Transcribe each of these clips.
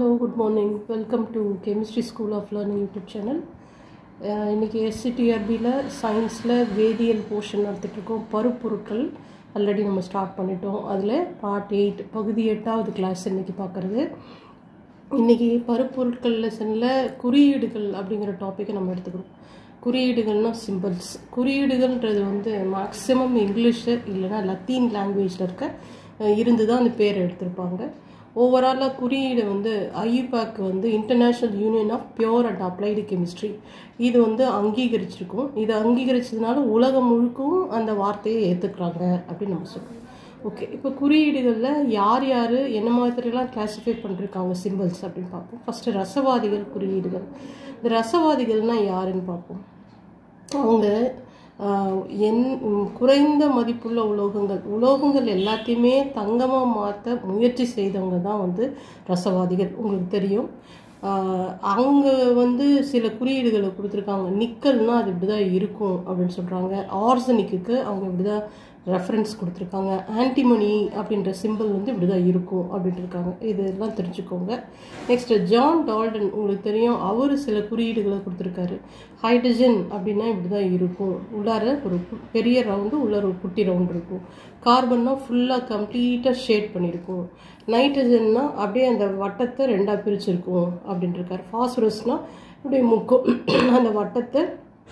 good morning welcome to chemistry school of learning YouTube channel இன்றைக்கி எஸ்சிடிஆர்பியில் சயின்ஸில் வேதியியல் போர்ஷன் நடத்திட்டுருக்கோம் பருப்பொருட்கள் ஆல்ரெடி நம்ம ஸ்டார்ட் பண்ணிட்டோம் அதில் பார்ட் எயிட் பகுதி எட்டாவது கிளாஸ் இன்றைக்கி பார்க்குறது இன்றைக்கி பருப்பொருட்கள் லெசனில் குறியீடுகள் அப்படிங்கிற டாப்பிக்கை நம்ம எடுத்துக்கிறோம் குறியீடுகள்னால் சிம்பிள்ஸ் குறியீடுகள்ன்றது வந்து மேக்ஸிமம் இங்கிலீஷு இல்லைன்னா லத்தீன் லாங்குவேஜில் இருக்க அஹ், இருந்து தான் அந்த பேர் எடுத்திருப்பாங்க ஓவராலாக குறியீடு வந்து ஐயூபேக் வந்து international union of pure and applied chemistry இது வந்து அங்கீகரிச்சிருக்கும் இது அங்கீகரிச்சதுனால உலகம் முழுக்கவும் அந்த வார்த்தையை ஏற்றுக்கிறாங்க அப்படின்னு நம்ம சொல்கிறோம் ஓகே இப்போ குறியீடுகளில் யார் யார் என்ன மாதிரிலாம் கிளாஸிஃபை பண்ணிருக்காங்க சிம்பிள்ஸ் அப்படின்னு பார்ப்போம் ஃபஸ்ட்டு ரசவாதிகள் குறியீடுகள் இந்த ரசவாதிகள்னால் யாருன்னு பார்ப்போம் அவங்க ஆஹ், என் உம், குறைந்த மதிப்புள்ள உலோகங்கள் உலோகங்கள் எல்லாத்தையுமே தங்கமாக மாற்ற முயற்சி செய்தவங்க தான் வந்து ரசவாதிகள் உங்களுக்கு தெரியும் ஆஹ், அவங்க வந்து சில குறியீடுகளை கொடுத்துருக்காங்க நிக்கல்னா அது இப்படி தான் இருக்கும் அப்படின்னு சொல்கிறாங்க ஆர்சனிக்கு அவங்க இப்படி தான் ரெஃபரன்ஸ் கொடுத்துருக்காங்க ஆன்டிமனி அப்படின்ற சிம்பிள் வந்து இப்படி தான் இருக்கும் அப்படின்ட்டு இருக்காங்க இதெல்லாம் தெரிஞ்சுக்கோங்க நெக்ஸ்ட் ஜான் டால்டன் உங்களுக்கு தெரியும் அவர் சில குறியீடுகளை கொடுத்துருக்காரு ஹைட்ரஜன் அப்படின்னா இப்படி தான் இருக்கும் உள்ளார ஒரு கு- பெரிய ரவுண்டு உள்ளார ஒரு குட்டி ரவுண்டு இருக்கும் கார்பன்னா ஃபுல்லாக கம்ப்ளீட்டாக ஷேட் பண்ணியிருக்கும் நைட்ரஜன்னா அப்படியே அந்த வட்டத்தை ரெண்டாக பிரிச்சிருக்கும் அப்படின்ட்டு இருக்காரு ஃபாஸ்பரஸ்னால் அப்படியே முக்கோ அந்த வட்டத்தை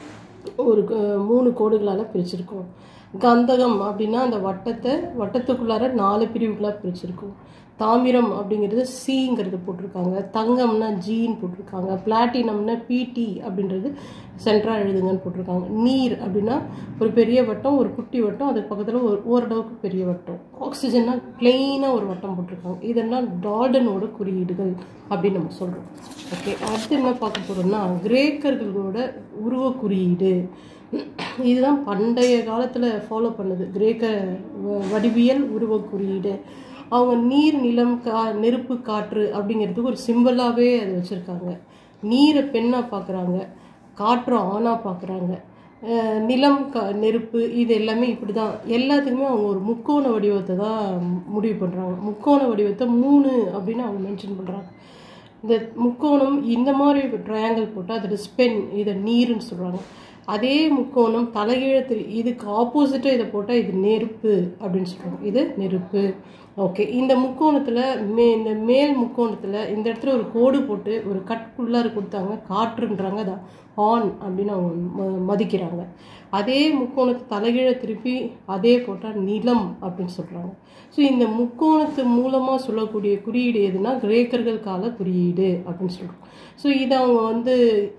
ஒரு க- மூணு கோடுகளால் பிரிச்சிருக்கும் கந்தகம் அப்படின்னா அந்த வட்டத்தை வட்டத்துக்குள்ளார நாலு பிரிவுகளாக பிரிச்சிருக்கும் தாமிரம் அப்படிங்கிறது சிங்கிறது போட்டிருக்காங்க தங்கம்னா ஜின்னு போட்டிருக்காங்க பிளாட்டினம்னா பிடி அப்படின்றது சென்ட்ராக எழுதுங்கன்னு போட்டிருக்காங்க நீர் அப்படின்னா ஒரு பெரிய வட்டம் ஒரு குட்டி வட்டம் அதுக்கு பக்கத்தில் ஒரு ஓரளவுக்கு பெரிய வட்டம் ஆக்சிஜன்னா பிளெயினாக ஒரு வட்டம் போட்டிருக்காங்க இதெல்லாம் டால்டனோட குறியீடுகள் அப்படின்னு நம்ம சொல்கிறோம் ஓகே அடுத்து என்ன பார்க்க போகிறோம்னா கிரேக்கர்களோட உருவ குறியீடு இதுதான் பண்டைய காலத்தில் ஃபாலோ பண்ணது கிரேக்க வ- வடிவியல் உருவ குறியீடு அவங்க நீர் நிலம் கா நெருப்பு காற்று அப்படிங்கிறதுக்கு ஒரு சிம்பிளாகவே அதை வச்சுருக்காங்க நீரை பெண்ணாக பார்க்குறாங்க காற்று ஆணாக பார்க்குறாங்க நிலம் க நெருப்பு இது எல்லாமே இப்படி தான் எல்லாத்துக்குமே அவங்க ஒரு முக்கோண வடிவத்தை தான் முடிவு பண்ணுறாங்க முக்கோண வடிவத்தை மூணு அப்படின்னு அவங்க மென்ஷன் பண்ணுறாங்க இந்த முக்கோணம் இந்த மாதிரி ட்ரையாங்கிள் போட்டால் அது ஸ்பென் இதை நீருன்னு சொல்கிறாங்க அதே முக்கோணம் தலைகீழத்தில் இதுக்கு ஆப்போசிட்டாக இதை போட்டால் இது நெருப்பு அப்படின்னு சொல்கிறாங்க இது நெருப்பு ஓகே இந்த முக்கோணத்தில் மே இந்த மேல் முக்கோணத்தில் இந்த இடத்துல ஒரு கோடு போட்டு ஒரு கட்டுக்குள்ளார கொடுத்தாங்க காற்றுன்றாங்க அதை ஆன் அப்படின்னு அவங்க ம- மதிக்கிறாங்க அதே முக்கோணத்தை தலைகீழ திருப்பி அதே போட்டால் நிலம் அப்படின்னு சொல்கிறாங்க ஸோ இந்த முக்கோணத்து மூலமாக சொல்லக்கூடிய குறியீடு எதுனா கிரேக்கர்கள் கால குறியீடு அப்படின்னு சொல்கிறோம் ஸோ இதை அவங்க வந்து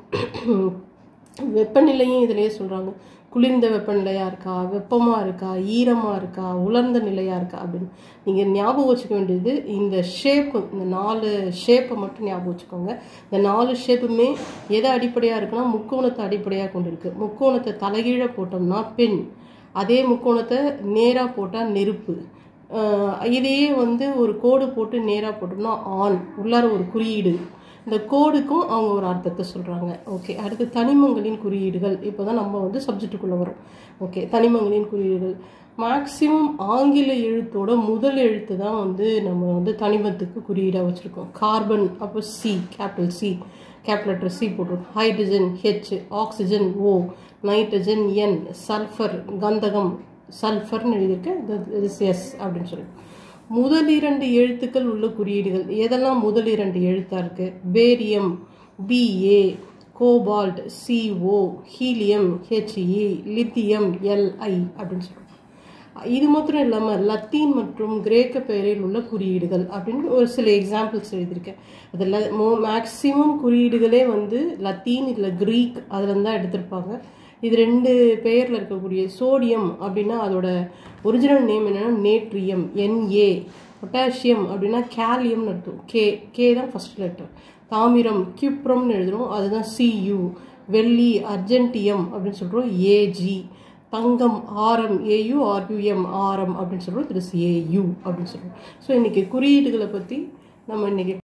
வெப்பநிலையும் இதிலேயே சொல்கிறாங்க குளிர்ந்த வெப்பநிலையாக இருக்கா வெப்பமாக இருக்கா ஈரமாக இருக்கா உலர்ந்த நிலையாக இருக்கா அப்படின்னு நீங்கள் ஞாபகம் வச்சுக்க வேண்டியது இந்த ஷேப்பு இந்த நாலு ஷேப்பை மட்டும் ஞாபகம் வச்சுக்கோங்க இந்த நாலு ஷேப்புமே எதை அடிப்படையாக இருக்குன்னா முக்கோணத்தை அடிப்படையாக கொண்டு இருக்கு முக்கோணத்தை தலைகீழ போட்டோம்னா பெண் அதே முக்கோணத்தை நேராக போட்டால் நெருப்பு ஆஹ் இதையே வந்து ஒரு கோடு போட்டு நேராக போட்டோம்னா ஆண் உள்ளார ஒரு குறியீடு இந்த கோடுக்கும் அவங்க ஒரு அர்த்தத்தை சொல்கிறாங்க ஓகே அடுத்து தனிமங்களின் குறியீடுகள் இப்போ தான் நம்ம வந்து சப்ஜெக்ட்டுக்குள்ளே வரோம் ஓகே தனிமங்களின் குறியீடுகள் மேக்ஸிமம் ஆங்கில எழுத்தோட முதல் எழுத்து தான் வந்து நம்ம வந்து தனிமத்துக்கு குறியீடாக வச்சுருக்கோம் கார்பன் அப்போ C capital C capital letter C போட்டிருக்கோம் hydrogen H oxygen O nitrogen N sulphur கந்தகம் சல்ஃபர்னு எழுதியிருக்கேன் எஸ் அப்படின்னு சொல்லி முதல் இரண்டு எழுத்துக்கள் உள்ள குறியீடுகள் எதெல்லாம் முதல் இரண்டு எழுத்தா இருக்கு barium BA cobalt CO helium HE lithium LI அப்படின்னு சொல்றோம் இது மாத்திரம் இல்லாமல் லத்தீன் மற்றும் கிரேக்க பெயரில் உள்ள குறியீடுகள் அப்படின்னு ஒரு சில எக்ஸாம்பிள்ஸ் எழுதியிருக்கேன் அதில் மோ மேக்ஸிமம் குறியீடுகளே வந்து லத்தீன் இல்லை கிரீக் அதில் தான் எடுத்திருப்பாங்க இது ரெண்டு பெயரில் இருக்கக்கூடிய சோடியம் அப்படின்னா அதோட ஒரிஜினல் நேம் என்னன்னா நேட்ரியம் என்ஏ பொட்டாசியம் அப்படின்னா கேலியம்னு அர்த்தம் கே கே தான் ஃபர்ஸ்ட் லெட்டர் தாமிரம் கியூப்ரம்னு எழுதுறோம் அதுதான் சியு வெள்ளி அர்ஜென்டியம் அப்படின்னு சொல்கிறோம் ஏஜி தங்கம் ஆரம் ஏயு ஆர்யூஎம் ஆரம் அப்படின்னு சொல்கிறோம் திரு ஏயு அப்படின்னு சொல்கிறோம் ஸோ இன்றைக்கி குறியீடுகளை பற்றி நம்ம இன்றைக்கி